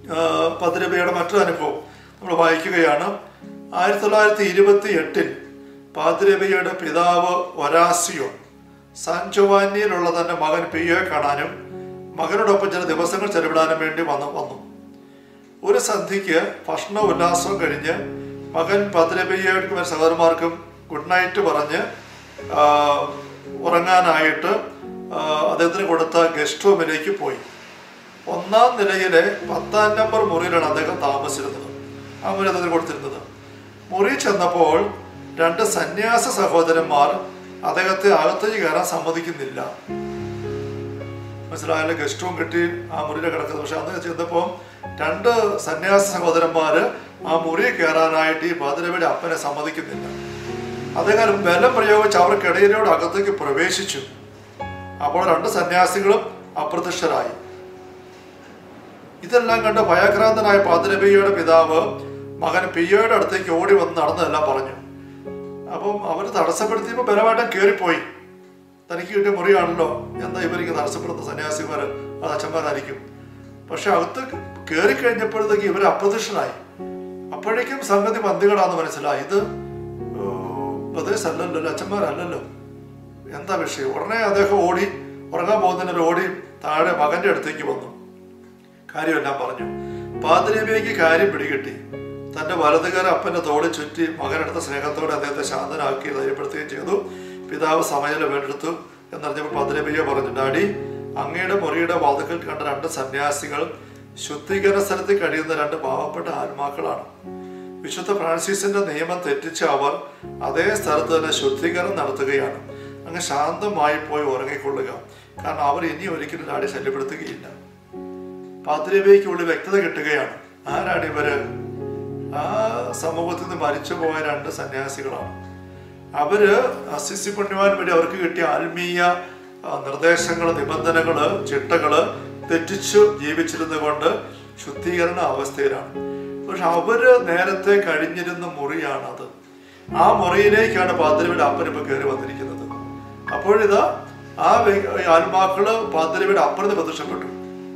പതിരബയുടെ മറ്റൊരു അനുഭവം നമ്മൾ വായിക്കുകയാണ് ആയിരത്തി തൊള്ളായിരത്തി ഇരുപത്തി എട്ടിൽ പാതിരബയുടെ പിതാവ് ഒരാസിയോ സാൻ ജോവാനിയിലുള്ള തന്റെ മകൻ പിയോയെ കാണാനും മകനോടൊപ്പം ചില ദിവസങ്ങൾ ചെലവിടാനും വേണ്ടി വന്നു വന്നു ഒരു സന്ധ്യയ്ക്ക് ഭക്ഷണ ഉല്ലാസം കഴിഞ്ഞ് മകൻ പതിരബയ്യർക്കും സഹോദരന്മാർക്കും ഗുഡ് നൈറ്റ് പറഞ്ഞ് ആ, ഉറങ്ങാനായിട്ട് ആ, അദ്ദേഹത്തിന് കൊടുത്ത ഗസ്റ്റ് റൂമിലേക്ക് പോയി ഒന്നാം നിലയിലെ പത്താം നമ്പർ മുറിയിലാണ് അദ്ദേഹം താമസിച്ചിരുന്നത് ആ മുറി അദ്ദേഹത്തിന് കൊടുത്തിരുന്നത് മുറി ചെന്നപ്പോൾ രണ്ട് സന്യാസ സഹോദരന്മാർ അദ്ദേഹത്തെ അകത്തേക്ക് കയറാൻ സമ്മതിക്കുന്നില്ല മനസ്സിലായാലും ഗസ്റ്റ് റൂം കിട്ടി ആ മുറിയിൽ കിടക്കുന്നത് പക്ഷെ അന്ന് ചെന്നപ്പോൾ രണ്ട് സന്യാസ സഹോദരന്മാര് ആ മുറി കയറാനായിട്ട് ഈ പാതിരവയുടെ അപ്പനെ സമ്മതിക്കുന്നില്ല അദ്ദേഹം ബലം പ്രയോഗിച്ച് അവർക്കിടയിലൂടെ അകത്തേക്ക് പ്രവേശിച്ചു അപ്പോൾ രണ്ട് സന്യാസികളും അപ്രത്യക്ഷരായി ഇതെല്ലാം കണ്ട് ഭയാക്രാന്തനായ പാതിരബിയുടെ പിതാവ് മകൻ പിയോയുടെ അടുത്തേക്ക് ഓടി വന്ന് നടന്നതെല്ലാം പറഞ്ഞു അപ്പം അവർ തടസ്സപ്പെടുത്തിയപ്പോൾ ബലമായിട്ടും കയറിപ്പോയി തനിക്ക് കിട്ടിയ മുറിയാണല്ലോ എന്താ ഇവർക്ക് തടസ്സപ്പെടുന്ന സന്യാസിമാർ അത് അച്ഛന്മാരായിരിക്കും പക്ഷെ അകത്ത് കയറി കഴിഞ്ഞപ്പോഴത്തേക്ക് ഇവർ അപ്രത്യക്ഷനായി അപ്പോഴേക്കും സംഗതി മന്ദികളാന്ന് മനസ്സിലായി ഇത് ബ്രദേഴ്സ് അല്ലല്ലോ അച്ഛന്മാരല്ലല്ലോ എന്താ വിഷയം ഉടനെ അദ്ദേഹം ഓടി ഉറങ്ങാൻ പോകുന്നതിന് ഓടി താഴെ മകന്റെ അടുത്തേക്ക് വന്നു കാര്യമെല്ലാം പറഞ്ഞു പാതിരേബിയയ്ക്ക് കാര്യം പിടികിട്ടി തന്റെ വലതുകാര അപ്പന്റെ തോളിൽ ചുറ്റി മകനെടുത്ത സ്നേഹത്തോടെ അദ്ദേഹത്തെ ശാന്തനാക്കി ധൈര്യപ്പെടുത്തുകയും ചെയ്തു പിതാവ് സമയം വേണ്ടെടുത്തു എന്നറിഞ്ഞപ്പോൾ പാതിരേബിയ പറഞ്ഞു ഡാഡി അങ്ങയുടെ മുറിയുടെ വാതുക്കൽ കണ്ട രണ്ട് സന്യാസികൾ ശുദ്ധീകരണ സ്ഥലത്ത് കഴിയുന്ന രണ്ട് പാവപ്പെട്ട ആത്മാക്കളാണ് വിശുദ്ധ ഫ്രാൻസിസിന്റെ നിയമം തെറ്റിച്ച അവർ അതേ സ്ഥലത്ത് തന്നെ ശുദ്ധീകരണം നടത്തുകയാണ് അങ്ങ് ശാന്തമായി പോയി ഉറങ്ങിക്കൊള്ളുക കാരണം അവർ ഇനി ഒരിക്കലും ഡാഡി ശല്യപ്പെടുത്തുകയില്ല പാതിരേബയ്ക്കുള്ളിൽ വ്യക്തത കിട്ടുകയാണ് ആരാണ് ഇവര് ആ സമൂഹത്തിൽ നിന്ന് മരിച്ചുപോയ രണ്ട് സന്യാസികളാണ് അവര് അസിസി പുണ്യവാൻ വേണ്ടി അവർക്ക് കിട്ടിയ ആത്മീയ ആ, നിർദ്ദേശങ്ങള് നിബന്ധനകള് ചിട്ടകള് തെറ്റിച്ചു ജീവിച്ചിരുന്നത് കൊണ്ട് ശുദ്ധീകരണ അവസ്ഥയിലാണ് പക്ഷെ അവര് നേരത്തെ കഴിഞ്ഞിരുന്ന മുറിയാണത് ആ മുറിയിലേക്കാണ് പാതിരവിടെ അപ്പൻ ഇപ്പൊ കയറി വന്നിരിക്കുന്നത് അപ്പോഴിതാ ആ വ്യ- ആത്മാക്കള് പാതിരവിടെ അപ്പുറത്ത് പ്രത്യക്ഷപ്പെട്ടു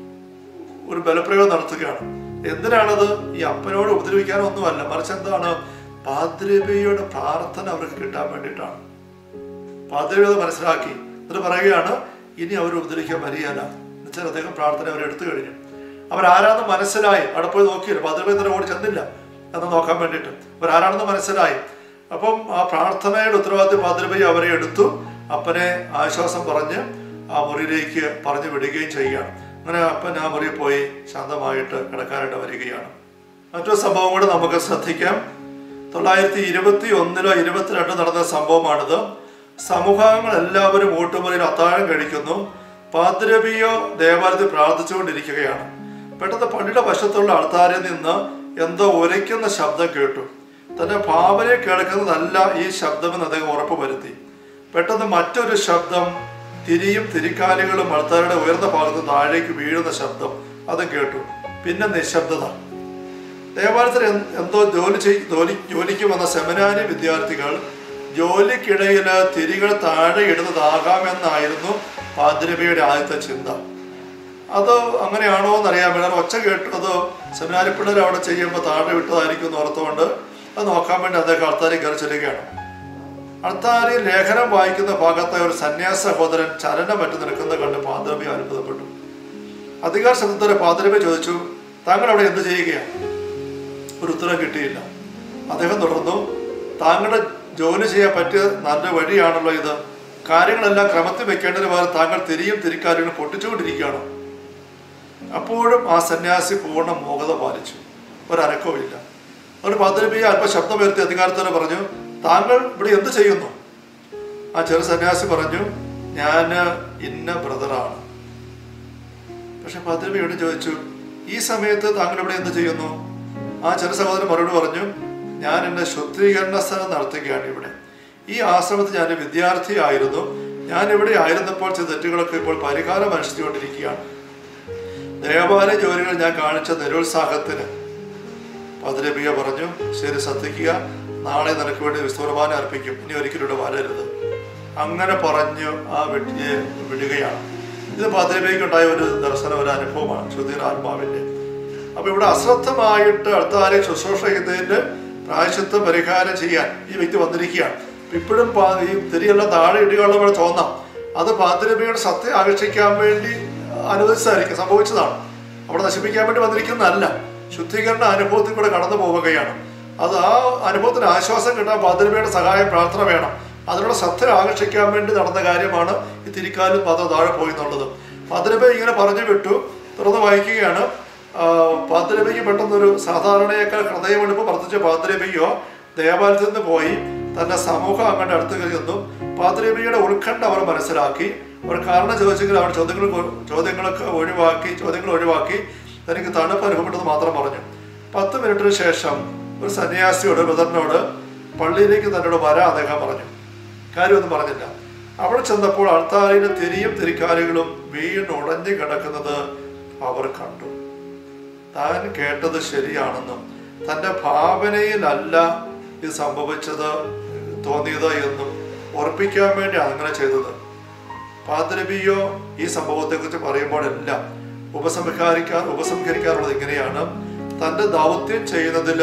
ഒരു ബലപ്രയോഗം നടത്തുകയാണ് എന്തിനാണത് ഈ അപ്പനോട് ഉപദ്രവിക്കാനൊന്നുമല്ല മറിച്ച് എന്താണ് പാദ്രബിയുടെ പ്രാർത്ഥന അവർക്ക് കിട്ടാൻ വേണ്ടിയിട്ടാണ് പാദ്രബി അത് മനസ്സിലാക്കി എന്നിട്ട് പറയുകയാണ് ഇനി അവർ ഉപദ്രവിക്കാൻ വരികയല്ല എന്നുവെച്ചാൽ അദ്ദേഹം പ്രാർത്ഥന അവർ എടുത്തു കഴിഞ്ഞു അവരാരാണെന്ന് മനസ്സിലായി അവിടെ പോയി നോക്കിയില്ല പാദ്രബി തന്നെ ഓടി ചെന്നില്ല എന്ന് നോക്കാൻ വേണ്ടിയിട്ട് അവരാരാണെന്ന് മനസ്സിലായി അപ്പം ആ പ്രാർത്ഥനയുടെ ഉത്തരവാദിത്വം പാദ്രബി അവരെ എടുത്തു അപ്പനെ ആശ്വാസം പറഞ്ഞ് ആ മുറിയിലേക്ക് പറഞ്ഞു വിടുകയും ചെയ്യുകയാണ് അങ്ങനെ അപ്പൻ ആ മുറിയിൽ പോയി ശാന്തമായിട്ട് കിടക്കാനായിട്ട് വരികയാണ് മറ്റൊരു സംഭവം കൂടെ നമുക്ക് ശ്രദ്ധിക്കാം തൊള്ളായിരത്തി ഇരുപത്തി ഒന്നിലോ ഇരുപത്തിരണ്ടോ നടന്ന സംഭവമാണിത് സമൂഹങ്ങൾ എല്ലാവരും ഊട്ടുമുറിയിൽ അത്താഴം കഴിക്കുന്നു പാദ്രബിയോ ദേവാലയത്തിൽ പ്രാർത്ഥിച്ചുകൊണ്ടിരിക്കുകയാണ് പെട്ടെന്ന് പള്ളിയുടെ വശത്തുള്ള ആൾത്താരിൽ നിന്ന് എന്തോ ഉരയ്ക്കുന്ന ശബ്ദം കേട്ടു തന്റെ ഭാവനയെ കേൾക്കുന്നതല്ല ഈ ശബ്ദമെന്ന് അദ്ദേഹം ഉറപ്പ് വരുത്തി പെട്ടെന്ന് മറ്റൊരു ശബ്ദം തിരിയും തിരിക്കാലുകളും ആൾത്താരുടെ ഉയർന്ന ഭാഗത്ത് താഴേക്ക് വീഴുന്ന ശബ്ദം അതും കേട്ടു പിന്നെ നിശബ്ദത ദേവാലയത്തിൽ എന്ത് എന്തോ ജോലി ചെയ് ജോലി ജോലിക്ക് വന്ന സെമിനാരി വിദ്യാർത്ഥികൾ ജോലിക്കിടയിൽ തിരികൾ താഴെ ഇടുന്നതാകാമെന്നായിരുന്നു പാതിരബിയുടെ ആദ്യത്തെ ചിന്ത അത് അങ്ങനെയാണോ എന്നറിയാൻ വേണ്ടി ഒച്ച കേട്ടത് സെമിനാരി പിള്ളേർ അവിടെ ചെയ്യുമ്പോൾ താഴെ വിട്ടതായിരിക്കും എന്ന് ഓർത്തുകൊണ്ട് അത് നോക്കാൻ വേണ്ടി അദ്ദേഹം ആൾത്താരി കയറി ചെല്ലുകയാണ് അൾത്താരി ലേഖനം വായിക്കുന്ന ഭാഗത്തെ ഒരു സന്യാസ സഹോദരൻ ചലനം പറ്റി നിൽക്കുന്നത് കണ്ട് പാതിരബി അത്ഭുതപ്പെട്ടു അധികാര ശബ്ദത്തോടെ പാതിരബി ചോദിച്ചു താങ്കൾ അവിടെ എന്ത് ചെയ്യുകയാണ് ഒരു ഉത്തരം കിട്ടിയില്ല അദ്ദേഹം തുടർന്നു താങ്കളുടെ ജോലി ചെയ്യാൻ പറ്റിയ നല്ല വഴിയാണല്ലോ ഇത് കാര്യങ്ങളെല്ലാം ക്രമത്തിൽ വെക്കേണ്ടതിന് പകരം താങ്കൾ തിരിയും തിരിക്കാര്യങ്ങളും പൊട്ടിച്ചുകൊണ്ടിരിക്കുകയാണ് അപ്പോഴും ആ സന്യാസി പൂർണ്ണ മൂകത പാലിച്ചു ഒരനക്കവും ഇല്ല അതുകൊണ്ട് പാതിരബി അല്പം ശബ്ദമുയർത്തി അധികാരത്തോടെ പറഞ്ഞു താങ്കൾ ഇവിടെ എന്ത് ചെയ്യുന്നു ആ ചെറു സന്യാസി പറഞ്ഞു ഞാൻ ഇന്ന ബ്രദറാണ് പക്ഷെ പാതിരബിയോട് ചോദിച്ചു ഈ സമയത്ത് താങ്കൾ ഇവിടെ എന്ത് ചെയ്യുന്നു ആ ചെറു സഹോദരൻ മറുപടി പറഞ്ഞു ഞാൻ എൻ്റെ ശുദ്ധീകരണ സ്ഥലം നടത്തുകയാണ് ഇവിടെ ഈ ആശ്രമത്തിൽ ഞാൻ ഒരു വിദ്യാർത്ഥിയായിരുന്നു ഞാൻ ഇവിടെ ആയിരുന്നപ്പോൾ ചില തെറ്റുകളൊക്കെ ഇപ്പോൾ പരിഹാരം അനുഷ്ഠിച്ചുകൊണ്ടിരിക്കുകയാണ് ദേവാലയ ജോലികൾ ഞാൻ കാണിച്ച നിരുത്സാഹത്തിന് പതിരബിയ പറഞ്ഞു ശരി ശ്രദ്ധിക്കുക നാളെ നിനക്ക് വേണ്ടി വിസ്തുരമാനം അർപ്പിക്കും ഇനി ഒരിക്കലും ഇവിടെ വരരുത് അങ്ങനെ പറഞ്ഞു ആ വ്യക്തിയെ വിടുകയാണ് ഇത് പതിരബിക്ക് ഉണ്ടായ ഒരു ദർശനം ഒരു അനുഭവമാണ് ശുദ്ധീർ ആത്മാവിന്റെ അപ്പൊ ഇവിടെ അശ്രദ്ധമായിട്ട് അടുത്താരെ ശുശ്രൂഷ ചെയ്തതിന്റെ പ്രായശത്വം പരിഹാരം ചെയ്യാൻ ഈ വ്യക്തി വന്നിരിക്കുകയാണ് ഇപ്പോഴും പാ- ഈ തിരിയെല്ലാം താഴെ ഇടുകയുള്ള പോലെ തോന്നാം അത് പാതിരബിയുടെ സത്യം ആകർഷിക്കാൻ വേണ്ടി അനുവദിച്ചതായിരിക്കും സംഭവിച്ചതാണ് അവിടെ നശിപ്പിക്കാൻ വേണ്ടി വന്നിരിക്കുന്നതല്ല ശുദ്ധീകരണ അനുഭവത്തിൽ കൂടെ കടന്നു പോവുകയാണ് അത് ആ അനുഭവത്തിന് ആശ്വാസം കിട്ടാൻ പാതിരബിയുടെ സഹായം പ്രാർത്ഥന വേണം അതിനുള്ള ശ്രദ്ധ ആകർഷിക്കാൻ വേണ്ടി നടന്ന കാര്യമാണ് ഈ തിരിക്കാലും പാത്രം താഴെ പോയി എന്നുള്ളത് പാതിരബ ഇങ്ങനെ പറഞ്ഞു വിട്ടു തുറന്ന് വായിക്കുകയാണ് പാതിരബയ്ക്ക് പെട്ടെന്നൊരു സാധാരണയേക്കാൾ ഹൃദയമെടുപ്പ് വർദ്ധിച്ച പാതിരബയ്യോ ദേവാലയത്തിൽ നിന്ന് പോയി തന്റെ സമൂഹം അങ്ങോട്ട് അടുത്ത് ചെന്നു പാതിരബിയുടെ ഉത്കണ്ഠ അവർ മനസ്സിലാക്കി അവർ കാരണം ചോദിച്ചെങ്കിൽ അവർ ചോദ്യങ്ങൾ ചോദ്യങ്ങളൊക്കെ ഒഴിവാക്കി ചോദ്യങ്ങൾ ഒഴിവാക്കി തനിക്ക് തണുപ്പ് അനുഭവപ്പെട്ടത് മാത്രം പറഞ്ഞു പത്ത് മിനിറ്റിന് ശേഷം ഒരു സന്യാസിയോട് ബ്രദറിനോട് പള്ളിയിലേക്ക് തന്നോട് വരാൻ അദ്ദേഹം പറഞ്ഞു കാര്യമൊന്നും പറഞ്ഞില്ല അവിടെ ചെന്നപ്പോൾ അൾത്താരിന് തിരിയും തിരിക്കാലുകളും വീണ് ഉടഞ്ഞു കിടക്കുന്നത് അവർ കണ്ടു താൻ കേട്ടത് ശരിയാണെന്നും തൻ്റെ ഭാവനയിലല്ല ഇത് സംഭവിച്ചത് തോന്നിയത് എന്നും ഉറപ്പിക്കാൻ വേണ്ടിയാണ് അങ്ങനെ ചെയ്തത് പാദ്രബിയോ ഈ സംഭവത്തെക്കുറിച്ച് പറയുമ്പോഴെല്ലാം ഉപസംഹരിക്കാ ഉപസംഹരിക്കാറുള്ളത് ഇങ്ങനെയാണ് തൻ്റെ ദൗത്യം ചെയ്യുന്നതിൽ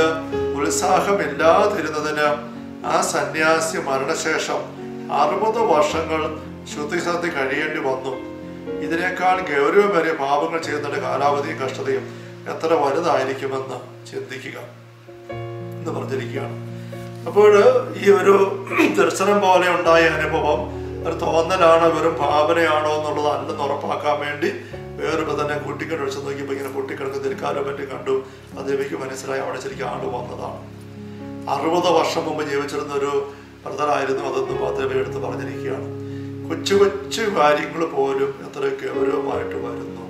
ഉത്സാഹമില്ലാതിരുന്നതിന് ആ സന്യാസി മരണശേഷം അറുപത് വർഷങ്ങൾ ശുദ്ധിസന്ധി കഴിയേണ്ടി വന്നു ഇതിനേക്കാൾ ഗൗരവമേറിയ പാപങ്ങൾ ചെയ്യുന്നതിന്റെ കാലാവധിയും കഷ്ടതയും എത്ര വലുതായിരിക്കുമെന്ന് ചിന്തിക്കുക എന്ന് പറഞ്ഞിരിക്കുകയാണ് അപ്പോൾ ഈ ഒരു ദർശനം പോലെ ഉണ്ടായ അനുഭവം ഒരു തോന്നലാണ് വെറും ഭാവനയാണോ എന്നുള്ളത് അല്ലെന്ന് ഉറപ്പാക്കാൻ വേണ്ടി വേറൊരു തന്നെ കുട്ടിക്കട ഒഴിച്ച് നോക്കിയപ്പോൾ ഇങ്ങനെ കുട്ടിക്കിടക്ക് തിരിക്കാലം പറ്റി കണ്ടു അത് എനിക്ക് മനസ്സിലായി അവിടെ ശരിക്കും ആള് വന്നതാണ് അറുപത് വർഷം മുമ്പ് ജീവിച്ചിരുന്ന ഒരു ബ്രദറായിരുന്നു അതെന്ന് മാത്രമേ എടുത്ത് പറഞ്ഞിരിക്കുകയാണ് കൊച്ചു കൊച്ചു കാര്യങ്ങൾ പോലും എത്ര ഗൗരവമായിട്ട് വരുന്നു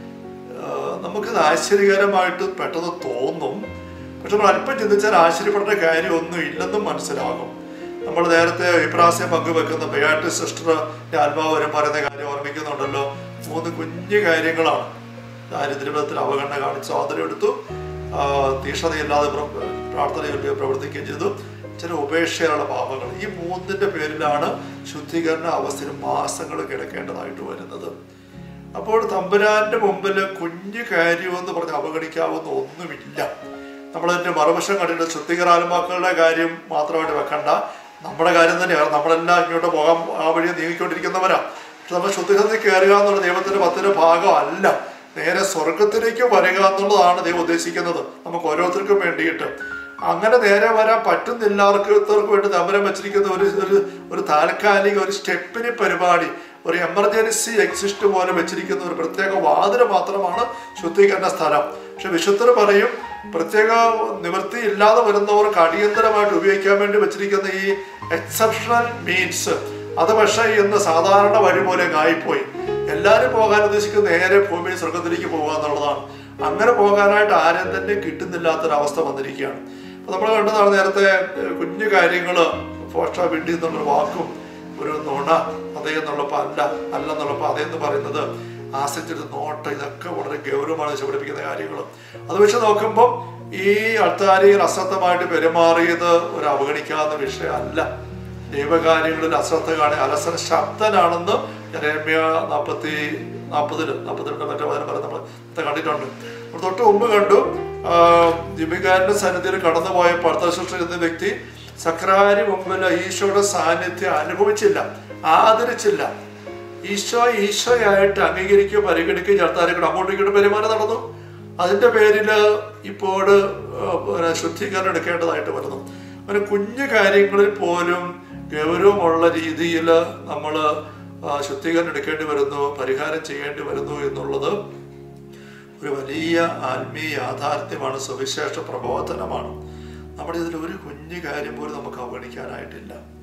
ആഹ് നമുക്കിത് ആശ്ചര്യകരമായിട്ട് പെട്ടെന്ന് തോന്നും പക്ഷെ നമ്മൾ അല്പം ചിന്തിച്ചാൽ ആശ്ചര്യപ്പെടേണ്ട കാര്യമൊന്നും ഇല്ലെന്നും മനസ്സിലാകും നമ്മൾ നേരത്തെ അഭിപ്രായം പങ്കുവെക്കുന്ന ബയാട്ടി സിസ്റ്ററിന്റെ ആത്മാവ് വരും പറയുന്ന കാര്യം ഓർമ്മിക്കുന്നുണ്ടല്ലോ മൂന്ന് കുഞ്ഞു കാര്യങ്ങളാണ് ദാരിദ്ര്യത്തിൽ അവഗണന കാണിച്ച് സ്വാതന്ത്ര്യം എടുത്തു ആ, തീക്ഷ്ണതയില്ലാതെ പ്ര- പ്രാർത്ഥനയിൽ പ്രവർത്തിക്കുകയും ചെയ്തു ചില ഉപേക്ഷയുള്ള പാപങ്ങൾ ഈ മൂന്നിന്റെ പേരിലാണ് ശുദ്ധീകരണ അവസ്ഥയിൽ മാസങ്ങൾ കിടക്കേണ്ടതായിട്ട് വരുന്നത് അപ്പോൾ തമ്പുരാന്റെ മുമ്പിൽ കുഞ്ഞു കാര്യമെന്ന് പറഞ്ഞ് അവഗണിക്കാവുന്ന ഒന്നുമില്ല നമ്മളതിന്റെ മറുവശം കണ്ടിട്ട് ശുദ്ധീകരാത്മാക്കളുടെ കാര്യം മാത്രമായിട്ട് വെക്കണ്ട നമ്മുടെ കാര്യം തന്നെയാണ് നമ്മളെല്ലാം ഇങ്ങോട്ട് പോകാൻ ആ വഴി നീങ്ങിക്കൊണ്ടിരിക്കുന്നവരാ പക്ഷെ നമ്മൾ ശുദ്ധികത്തിൽ കയറുക എന്നുള്ള ദൈവത്തിന്റെ പത്തിന്റെ ഭാഗമല്ല നേരെ സ്വർഗത്തിലേക്ക് വരിക എന്നുള്ളതാണ് ദൈവം ഉദ്ദേശിക്കുന്നത് നമുക്ക് ഓരോരുത്തർക്കും വേണ്ടിയിട്ട് അങ്ങനെ നേരെ വരാൻ പറ്റുന്നില്ലാത്തവർക്ക് വേണ്ടി നമ്പരം വെച്ചിരിക്കുന്ന ഒരു ഒരു ഒരു താൽക്കാലിക ഒരു സ്റ്റെപ്പിന് പരിപാടി ഒരു എമർജൻസി എക്സിസ്റ്റ് പോലെ വെച്ചിരിക്കുന്ന ഒരു പ്രത്യേക വാതില് മാത്രമാണ് ശുദ്ധീകരണ സ്ഥലം പക്ഷെ വിശുദ്ധർ പറയും പ്രത്യേക നിവൃത്തി ഇല്ലാതെ വരുന്നവർക്ക് അടിയന്തരമായിട്ട് ഉപയോഗിക്കാൻ വേണ്ടി വെച്ചിരിക്കുന്ന ഈ എക്സെപ്ഷണൽ മീൻസ് അത് പക്ഷേ ഇന്ന് സാധാരണ വഴി പോലെ ആയിപ്പോയി എല്ലാവരും പോകാൻ ഉദ്ദേശിക്കുന്നത് നേരെ ഭൂമിയിൽ സ്വർഗത്തിലേക്ക് പോകുക എന്നുള്ളതാണ് അങ്ങനെ പോകാനായിട്ട് ആരും തന്നെ കിട്ടുന്നില്ലാത്തൊരവസ്ഥ വന്നിരിക്കുകയാണ് അപ്പൊ നമ്മൾ കണ്ടതാണ് നേരത്തെ ഏഹ്, കുഞ്ഞു കാര്യങ്ങള് ഫോഷ്ട വിണ്ടി എന്നുള്ളൊരു വാക്കും ഒരു നുണ അതേ എന്നുള്ളപ്പോ അല്ല അല്ല എന്നുള്ളപ്പോ അതേന്ന് പറയുന്നത് ആശ്രയിച്ചിട്ട് നോട്ടം ഇതൊക്കെ വളരെ ഗൗരവമാണ് ശബരിപ്പിക്കുന്ന കാര്യങ്ങൾ അത് വെച്ച് നോക്കുമ്പോൾ ഈ അൾത്താരിയിൽ അശ്രദ്ധമായിട്ട് പെരുമാറിയത് ഒരു അവഗണിക്കാവുന്ന വിഷയമല്ല ദൈവകാര്യങ്ങളിൽ അശ്രദ്ധ കാണി അലസൻ ശബ്ദനാണെന്ന് ജനേമ്യ നാൽപ്പത്തി നാൽപ്പതില് നാൽപ്പത്തിരണ്ട് മറ്റേ പതിനെ പറഞ്ഞ് നമ്മൾ ഇത് കണ്ടിട്ടുണ്ട് അപ്പോൾ തൊട്ട് മുമ്പ് കണ്ടു ജിമികാരന്റെ സന്നിധിയിൽ കടന്നുപോയ പർത്തശുഷ്ഠ എന്ന വ്യക്തി സക്രാരി മുമ്പിൽ ഈശോയുടെ സാന്നിധ്യം അനുഭവിച്ചില്ല ആദരിച്ചില്ല ഈശോ ഈശോയായിട്ട് അംഗീകരിക്കുകയോ പരിഗണിക്കുകയോ ചേർത്താരെങ്കിലും അങ്ങോട്ടും ഇങ്ങോട്ടും പെരുമാറി നടന്നു അതിന്റെ പേരിൽ ഇപ്പോൾ പിന്നെ ശുദ്ധീകരണം എടുക്കേണ്ടതായിട്ട് വരുന്നു അങ്ങനെ കുഞ്ഞു കാര്യങ്ങളിൽ പോലും ഗൗരവമുള്ള രീതിയിൽ നമ്മൾ ശുദ്ധീകരണം എടുക്കേണ്ടി വരുന്നു പരിഹാരം ചെയ്യേണ്ടി വരുന്നു എന്നുള്ളത് ഒരു വലിയ ആത്മീയ യാഥാർത്ഥ്യമാണ് സുവിശേഷ പ്രബോധനമാണ് നമ്മുടെ ഇതിൽ ഒരു കുഞ്ഞു കാര്യം പോലും നമുക്ക് അവഗണിക്കാനായിട്ടില്ല